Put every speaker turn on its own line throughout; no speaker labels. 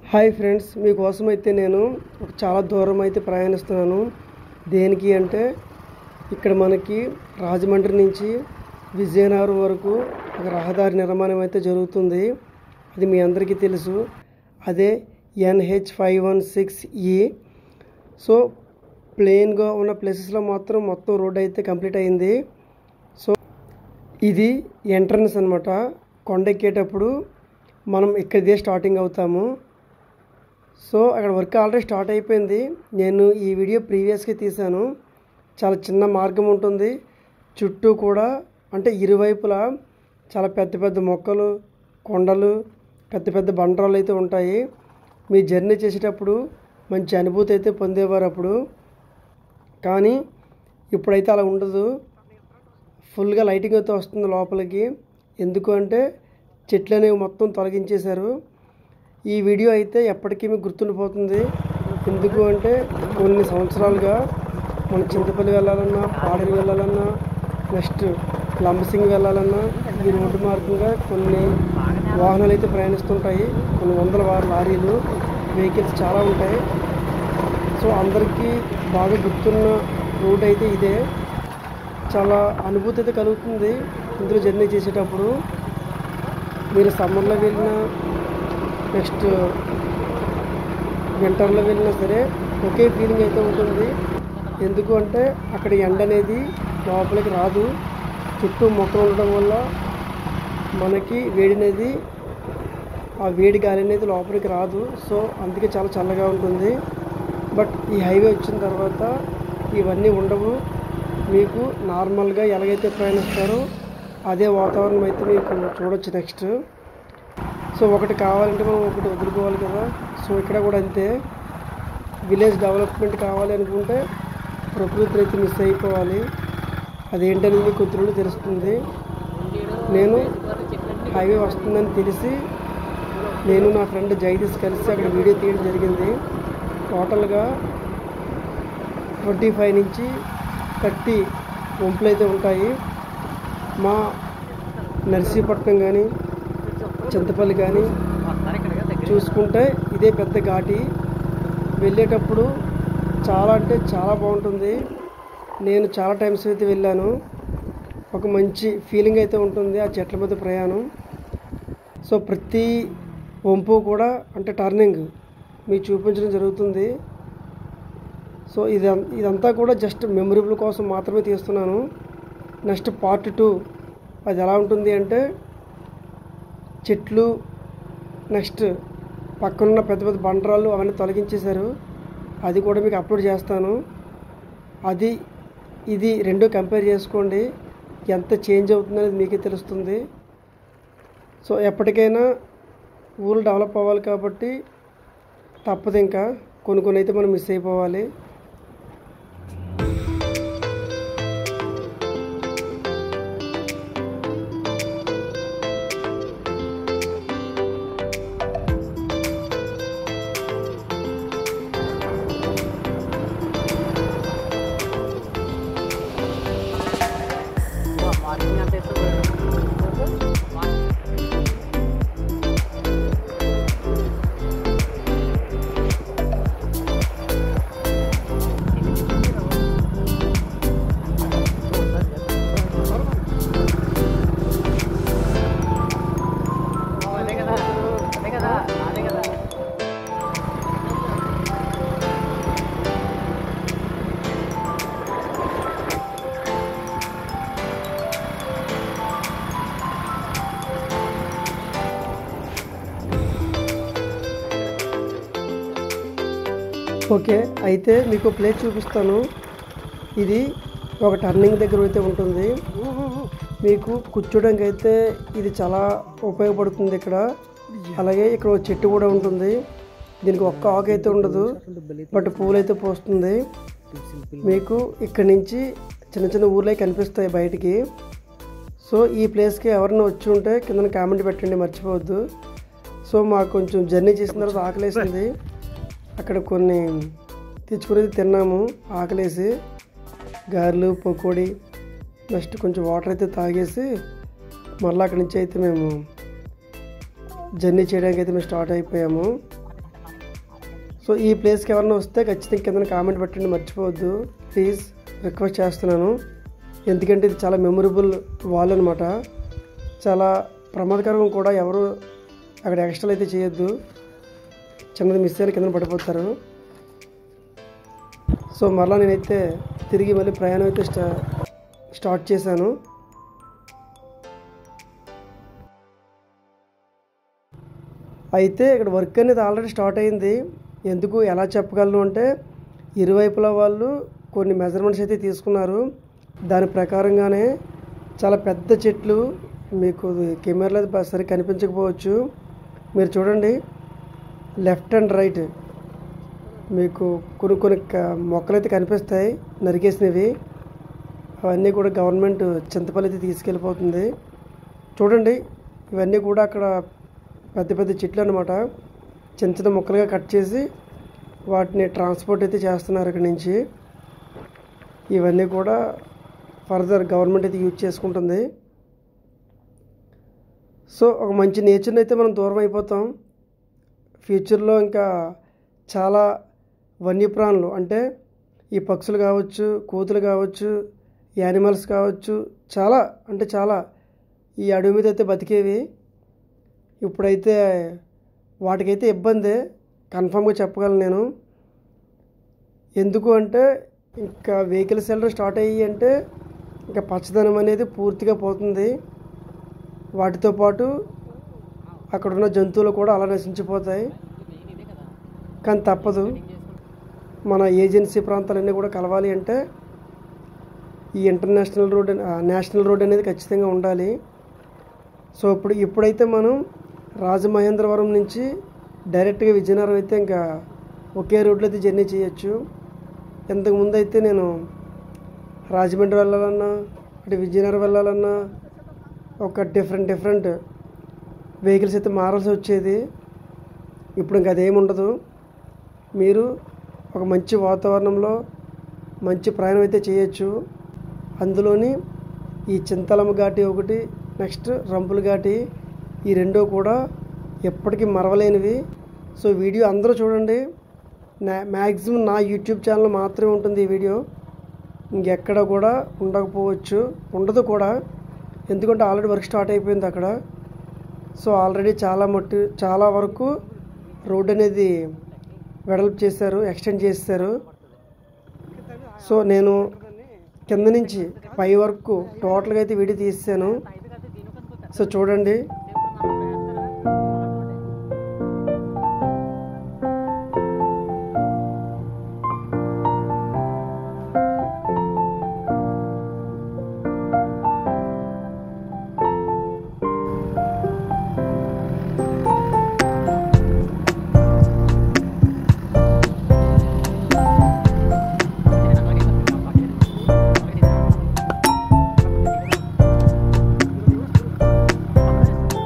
hi friends మీకోసం అయితే నేను ఒక చాలా దూరం అయితే ప్రయాణిస్తున్నాను దేనికి అంటే ఇక్కడ మనకి రాజమండ్రి నుంచి విజయనగరం వరకు ఒక రహదారి నిర్మాణం అయితే జరుగుతుంది అది మీ అందరికీ తెలుసు అదే ఎన్హెచ్ ఫైవ్ వన్ సిక్స్ ఈ సో ప్లెయిన్గా ఉన్న ప్లేసెస్లో మాత్రం మొత్తం రోడ్ అయితే కంప్లీట్ అయింది సో ఇది ఎంట్రన్స్ అనమాట కొండెక్కేటప్పుడు మనం ఇక్కడిదే స్టార్టింగ్ అవుతాము సో అక్కడ వర్క్ ఆల్రెడీ స్టార్ట్ అయిపోయింది నేను ఈ వీడియో ప్రీవియస్గా తీశాను చాలా చిన్న మార్గం ఉంటుంది చుట్టూ కూడా అంటే ఇరువైపులా చాలా పెద్ద పెద్ద మొక్కలు కొండలు పెద్ద పెద్ద బండరాలు అయితే ఉంటాయి మీ జర్నీ చేసేటప్పుడు మంచి అనుభూతి అయితే పొందేవారు అప్పుడు కానీ ఇప్పుడైతే అలా ఉండదు ఫుల్గా లైటింగ్ అయితే వస్తుంది లోపలికి ఎందుకు అంటే చెట్లు అనేవి మొత్తం తొలగించేశారు ఈ వీడియో అయితే ఎప్పటికీ మీకు గుర్తుండిపోతుంది ఎందుకు అంటే కొన్ని సంవత్సరాలుగా మన చింతపల్లి వెళ్ళాలన్నా పాడేరు వెళ్ళాలన్నా నెక్స్ట్ లంబసింగ్ వెళ్ళాలన్నా ఈ రోడ్డు మార్గంగా కొన్ని వాహనాలు అయితే ప్రయాణిస్తుంటాయి కొన్ని వందల వారు లారీలు వెహికల్స్ చాలా ఉంటాయి సో అందరికీ బాగా గుర్తున్న రూట్ అయితే ఇదే చాలా అనుభూతి అయితే కలుగుతుంది ఇందులో జర్నీ చేసేటప్పుడు మీరు సమ్మర్లో వెళ్ళినా నెక్స్ట్ వింటర్లో వెళ్ళినా సరే ఒకే ఫీలింగ్ అయితే ఉంటుంది ఎందుకు అంటే అక్కడ ఎండ అనేది లోపలికి రాదు చుట్టూ మొక్కలు ఉండడం వల్ల మనకి వేడి అనేది ఆ వేడి గాలి అనేది లోపలికి రాదు సో అందుకే చాలా చల్లగా ఉంటుంది బట్ ఈ హైవే వచ్చిన తర్వాత ఇవన్నీ ఉండవు మీకు నార్మల్గా ఎలాగైతే ప్రయాణిస్తారో అదే వాతావరణం అయితే మీకు చూడొచ్చు నెక్స్ట్ సో ఒకటి కావాలంటే మనం ఒకటి వదులుకోవాలి కదా సో ఇక్కడ కూడా అంతే విలేజ్ డెవలప్మెంట్ కావాలి అనుకుంటే ప్రకృతిని అయితే మిస్ అయిపోవాలి అదేంటనేది మీకు కొద్దిలో తెలుస్తుంది నేను హైవే వస్తుందని తెలిసి నేను నా ఫ్రెండ్ జగదీష్ కలిసి అక్కడ వీడియో తీయడం జరిగింది టోటల్గా ట్వంటీ ఫైవ్ నుంచి థర్టీ వంపులు అయితే ఉంటాయి మా నర్సీపట్నం కానీ చింతపల్లి కానీ చూసుకుంటే ఇదే పెద్ద ఘాటి వెళ్ళేటప్పుడు చాలా అంటే చాలా బాగుంటుంది నేను చాలా టైమ్స్ అయితే వెళ్ళాను ఒక మంచి ఫీలింగ్ అయితే ఉంటుంది ఆ చెట్ల మధ్య ప్రయాణం సో ప్రతి వంపు కూడా అంటే టర్నింగ్ మీకు చూపించడం జరుగుతుంది సో ఇది ఇదంతా కూడా జస్ట్ మెమొరబుల్ కోసం మాత్రమే తీస్తున్నాను నెక్స్ట్ పార్ట్ టూ అది ఎలా ఉంటుంది అంటే చెట్లు నెక్స్ట్ పక్కనున్న పెద్ద పెద్ద బండరాళ్ళు అవన్నీ తొలగించేశారు అది కూడా మీకు అప్లోడ్ చేస్తాను అది ఇది రెండు కంపేర్ చేసుకోండి ఎంత చేంజ్ అవుతుంది అనేది మీకే తెలుస్తుంది సో ఎప్పటికైనా ఊరు డెవలప్ అవ్వాలి కాబట్టి తప్పదు ఇంకా కొన్ని కొన్ని అయితే మనం మిస్ అయిపోవాలి ఓకే అయితే మీకు ప్లేస్ చూపిస్తాను ఇది ఒక టర్నింగ్ దగ్గర అయితే ఉంటుంది మీకు కూర్చోడానికి అయితే ఇది చాలా ఉపయోగపడుతుంది ఇక్కడ అలాగే ఇక్కడ ఒక చెట్టు కూడా ఉంటుంది దీనికి ఒక్క ఆకు అయితే ఉండదు బట్ పూలు అయితే పోస్తుంది మీకు ఇక్కడ నుంచి చిన్న చిన్న ఊర్లే కనిపిస్తాయి బయటికి సో ఈ ప్లేస్కి ఎవరైనా వచ్చి ఉంటే కింద కామెంట్ పెట్టండి మర్చిపోవద్దు సో మాకు కొంచెం జర్నీ చేసిన తర్వాత ఆకలేసింది అక్కడ కొన్ని తెచ్చుకునేది తిన్నాము ఆకలేసి గారెలు పకోడీ నెక్స్ట్ కొంచెం వాటర్ అయితే తాగేసి మళ్ళీ అక్కడి నుంచి అయితే మేము జర్నీ చేయడానికి అయితే మేము స్టార్ట్ అయిపోయాము సో ఈ ప్లేస్కి ఎవరైనా వస్తే ఖచ్చితంగా కింద కామెంట్ పెట్టండి మర్చిపోవద్దు ప్లీజ్ రిక్వెస్ట్ చేస్తున్నాను ఎందుకంటే ఇది చాలా మెమొరబుల్ వాల్ అనమాట చాలా ప్రమాదకరం కూడా ఎవరు అక్కడ ఎక్స్ట్రాలు అయితే చేయొద్దు చిన్నది మిస్ అయిన కింద పడిపోతారు సో మరలా నేనైతే తిరిగి మళ్ళీ ప్రయాణం అయితే స్టా స్టార్ట్ చేశాను అయితే ఇక్కడ వర్క్ అనేది ఆల్రెడీ స్టార్ట్ అయింది ఎందుకు ఎలా చెప్పగలను అంటే ఇరువైపుల వాళ్ళు కొన్ని మెజర్మెంట్స్ అయితే తీసుకున్నారు దాని ప్రకారంగానే చాలా పెద్ద చెట్లు మీకు కెమెరాలో అయితే బా- సరిగ్గా కనిపించకపోవచ్చు మీరు చూడండి లెఫ్ట్ అండ్ రైట్ మీకు కొన్ని కొన్ని క- మొక్కలైతే కనిపిస్తాయి నరికేసినవి అవన్నీ కూడా గవర్నమెంట్ చింతపల్లి అయితే తీసుకెళ్ళిపోతుంది చూడండి ఇవన్నీ కూడా అక్కడ పెద్ద పెద్ద చెట్లు అనమాట చిన్న చిన్న ముక్కలుగా కట్ చేసి వాటిని ట్రాన్స్పోర్ట్ అయితే చేస్తున్నారు ఇక్కడ నుంచి ఇవన్నీ కూడా ఫర్దర్ గవర్నమెంట్ అయితే యూజ్ చేసుకుంటుంది సో ఒక మంచి నేచర్ని అయితే మనం దూరం అయిపోతాం ఫ్యూచర్లో ఇంకా చాలా వన్యప్రాణులు అంటే ఈ పక్షులు కావచ్చు కోతులు కావచ్చు యానిమల్స్ కావచ్చు చాలా అంటే చాలా ఈ అడవి మీద అయితే బతికేవి ఇప్పుడైతే వాటికైతే ఇబ్బందే కన్ఫామ్గా చెప్పగలను నేను ఎందుకు అంటే ఇంకా వెహికల్స్ వెళ్ళడం స్టార్ట్ అయ్యి అంటే ఇంకా పచ్చదనం అనేది పూర్తిగా పోతుంది వాటితో పాటు అక్కడ ఉన్న జంతువులు కూడా అలా నశించిపోతాయి కానీ తప్పదు మన ఏజెన్సీ ప్రాంతాలన్నీ కూడా కలవాలి అంటే ఈ ఇంటర్నేషనల్ రోడ్ అనే- ఆ, నేషనల్ రోడ్ అనేది ఖచ్చితంగా ఉండాలి సో ఇప్పుడు ఇప్పుడైతే మనం రాజమహేంద్రవరం నుంచి డైరెక్ట్గా విజయనగరం అయితే ఇంకా ఒకే రోడ్లో అయితే జర్నీ చేయొచ్చు ఇంతకుముందు అయితే నేను రాజమండ్రి వెళ్ళాలన్నా అటు విజయనగరం వెళ్ళాలన్నా ఒక డిఫరెంట్ డిఫరెంట్ వెహికల్స్ అయితే మారాల్సి వచ్చేది ఇప్పుడు ఇంకా అదేమి ఉండదు మీరు ఒక మంచి వాతావరణంలో మంచి ప్రయాణం అయితే చేయొచ్చు అందులోని ఈ చింతలమ్మ ఘాటి ఒకటి నెక్స్ట్ రంపుల ఘాటి ఈ రెండో కూడా ఎప్పటికీ మరవలేనివి సో వీడియో అందరూ చూడండి నా మ్యాక్సిమం నా యూట్యూబ్ ఛానల్ మాత్రమే ఉంటుంది ఈ వీడియో ఇంకెక్కడ కూడా ఉండకపోవచ్చు ఉండదు కూడా ఎందుకంటే ఆల్రెడీ వర్క్ స్టార్ట్ అయిపోయింది అక్కడ సో ఆల్రెడీ చాలా మట్టు చాలా వరకు రోడ్ అనేది వెడల్పు చేశారు ఎక్స్టెండ్ చేశారు సో నేను కింద నుంచి పై వరకు టోటల్గా అయితే వీడియో తీసాను సో చూడండి
Thank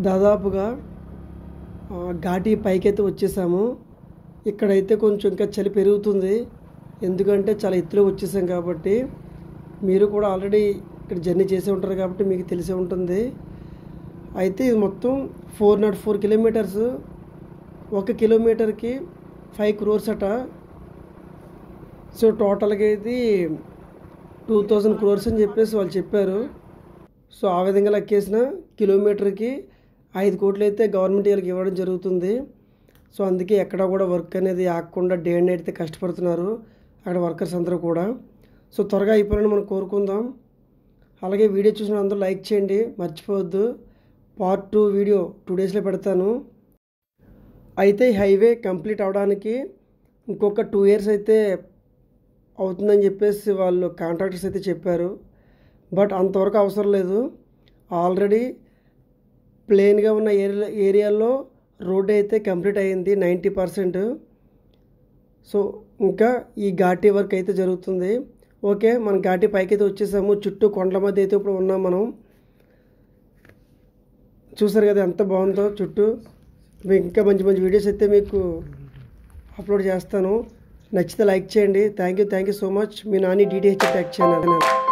దాదాపుగా ఆ, ఘాటి పైకైతే వచ్చేసాము ఇక్కడైతే కొంచెం ఇంకా చలి పెరుగుతుంది ఎందుకంటే చాలా ఎత్తులో వచ్చేసాం కాబట్టి మీరు కూడా ఆల్రెడీ ఇక్కడ జర్నీ చేసే ఉంటారు కాబట్టి మీకు తెలిసే ఉంటుంది అయితే ఇది మొత్తం ఫోర్ నాట్ ఫోర్ కిలోమీటర్స్ ఒక కిలోమీటర్కి ఫైవ్ క్రోర్స్ అట సో టోటల్గా ఇది టూ థౌజండ్ క్రోర్స్ అని చెప్పేసి వాళ్ళు చెప్పారు సో ఆ విధంగా లెక్కేసిన కిలోమీటర్కి ఐదు కోట్లు అయితే గవర్నమెంట్ వీళ్ళకి ఇవ్వడం జరుగుతుంది సో అందుకే ఎక్కడ కూడా వర్క్ అనేది ఆగకుండా డే అండ్ నైట్ అయితే కష్టపడుతున్నారు అక్కడ వర్కర్స్ అందరూ కూడా సో త్వరగా అయిపోవాలని మనం కోరుకుందాం అలాగే వీడియో చూసిన అందరూ లైక్ చేయండి మర్చిపోవద్దు పార్ట్ టూ వీడియో టూ డేస్లో పెడతాను అయితే ఈ హైవే కంప్లీట్ అవడానికి ఇంకొక టూ ఇయర్స్ అయితే అవుతుందని చెప్పేసి వాళ్ళు కాంట్రాక్టర్స్ అయితే చెప్పారు బట్ అంతవరకు అవసరం లేదు ఆల్రెడీ ప్లెయిన్గా ఉన్న ఏరియా ఏరియాలో రోడ్ అయితే కంప్లీట్ అయ్యింది నైంటీ పర్సెంట్ సో ఇంకా ఈ ఘాటీ వర్క్ అయితే జరుగుతుంది ఓకే మనం ఘాటీ పైకి అయితే వచ్చేసాము చుట్టూ కొండల మధ్య అయితే ఇప్పుడు ఉన్నాం మనం చూసారు కదా ఎంత బాగుందో చుట్టూ మీకు ఇంకా మంచి మంచి వీడియోస్ అయితే మీకు అప్లోడ్ చేస్తాను నచ్చితే లైక్ చేయండి thank you thank you so much మీ నాని డిటిహెచ్ ట్యాక్ ఛానల్